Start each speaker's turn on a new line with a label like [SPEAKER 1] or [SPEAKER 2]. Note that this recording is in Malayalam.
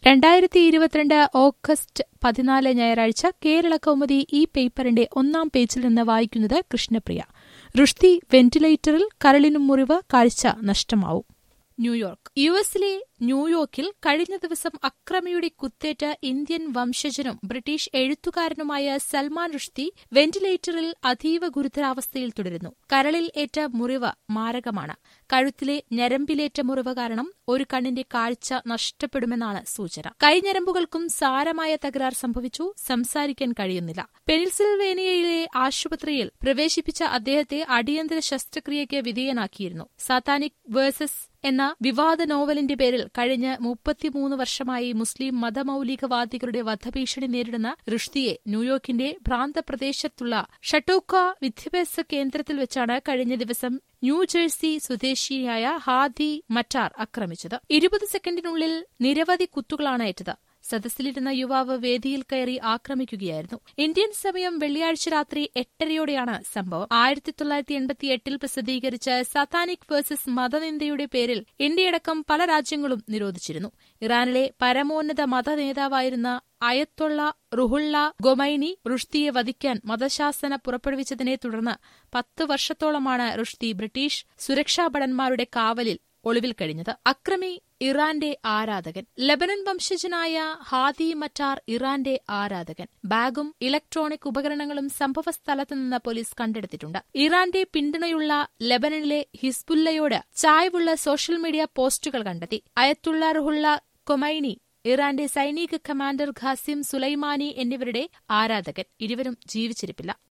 [SPEAKER 1] രണ്ടായിരത്തി ഇരുപത്തിരണ്ട് ഓഗസ്റ്റ് പതിനാല് ഞായറാഴ്ച കേരള കൗമുദി ഈ പേപ്പറിന്റെ ഒന്നാം പേജിൽ നിന്ന് വായിക്കുന്നത് കൃഷ്ണപ്രിയ റുഷ്തി വെന്റിലേറ്ററിൽ കരളിനും മുറിവ് കാഴ്ച നഷ്ടമാവും ന്യൂയോർക്ക് യു എസിലെ ന്യൂയോർക്കിൽ കഴിഞ്ഞ ദിവസം അക്രമിയുടെ കുത്തേറ്റ ഇന്ത്യൻ വംശജനും ബ്രിട്ടീഷ് എഴുത്തുകാരനുമായ സൽമാൻ റുഷ്തി വെന്റിലേറ്ററിൽ അതീവ ഗുരുതരാവസ്ഥയിൽ തുടരുന്നു കരളിൽ ഏറ്റ മുറിവ് മാരകമാണ് കഴുത്തിലെ ഞരമ്പിലേറ്റ മുറിവ് കാരണം ഒരു കണ്ണിന്റെ കാഴ്ച നഷ്ടപ്പെടുമെന്നാണ് സൂചന കൈഞരമ്പുകൾക്കും സാരമായ തകരാർ സംഭവിച്ചു സംസാരിക്കാൻ കഴിയുന്നില്ല പെനിൽസിൽവേനിയയിലെ ആശുപത്രിയിൽ പ്രവേശിപ്പിച്ച അദ്ദേഹത്തെ അടിയന്തര ശസ്ത്രക്രിയയ്ക്ക് വിധേയനാക്കിയിരുന്നു സാത്താനിക് വേഴ്സസ് എന്ന വിവാദ നോവലിന്റെ പേരിൽ കഴിഞ്ഞ മുപ്പത്തിമൂന്ന് വർഷമായി മുസ്ലിം മതമൌലികവാദികളുടെ വധഭീഷണി നേരിടുന്ന റുഷ്ദിയെ ന്യൂയോർക്കിന്റെ പ്രാന്തപ്രദേശത്തുള്ള ഷട്ടോക്ക വിദ്യാഭ്യാസ കേന്ദ്രത്തിൽ വെച്ചാണ് കഴിഞ്ഞ ദിവസം ന്യൂജേഴ്സി സ്വദേശിയായ ഹാദി മറ്റാർ ആക്രമിച്ചത് ഇരുപത് സെക്കൻഡിനുള്ളിൽ നിരവധി കുത്തുകളാണ് ഏറ്റത് സദസ്സിലിരുന്ന യുവാവ് വേദിയിൽ കയറി ആക്രമിക്കുകയായിരുന്നു ഇന്ത്യൻ സമയം വെള്ളിയാഴ്ച രാത്രി എട്ടരയോടെയാണ് സംഭവം ആയിരത്തി തൊള്ളായിരത്തി എൺപത്തി എട്ടിൽ പ്രസിദ്ധീകരിച്ച സത്താനിക് വേഴ്സസ് മതനിന്ദയുടെ പേരിൽ ഇന്ത്യയടക്കം പല രാജ്യങ്ങളും നിരോധിച്ചിരുന്നു ഇറാനിലെ പരമോന്നത മത നേതാവായിരുന്ന അയത്തൊള്ള റുഹുള്ള ഗൊമൈനി റുഷ്ദിയെ വധിക്കാൻ മതശാസന പുറപ്പെടുവിച്ചതിനെ തുടർന്ന് പത്ത് വർഷത്തോളമാണ് റുഷ്ദി ബ്രിട്ടീഷ് സുരക്ഷാഭടന്മാരുടെ കാവലിൽ ഒളിവിൽ കഴിഞ്ഞത് അക്രമി ഇറാന്റെ ആരാധകൻ ലബനൻ വംശജനായ ഹാദി മറ്റാർ ഇറാന്റെ ആരാധകൻ ബാഗും ഇലക്ട്രോണിക് ഉപകരണങ്ങളും സംഭവസ്ഥലത്ത് നിന്ന് പോലീസ് കണ്ടെടുത്തിട്ടുണ്ട് ഇറാന്റെ പിന്തുണയുള്ള ലബനനിലെ ഹിസ്ബുല്ലയോട് ചായ്വുള്ള സോഷ്യൽ മീഡിയ പോസ്റ്റുകൾ കണ്ടെത്തി അയത്തുള്ള റുഹുള്ള കൊമൈനി ഇറാന്റെ സൈനിക കമാൻഡർ ഖാസിം സുലൈമാനി എന്നിവരുടെ ആരാധകൻ ഇരുവരും ജീവിച്ചിരിപ്പില്ല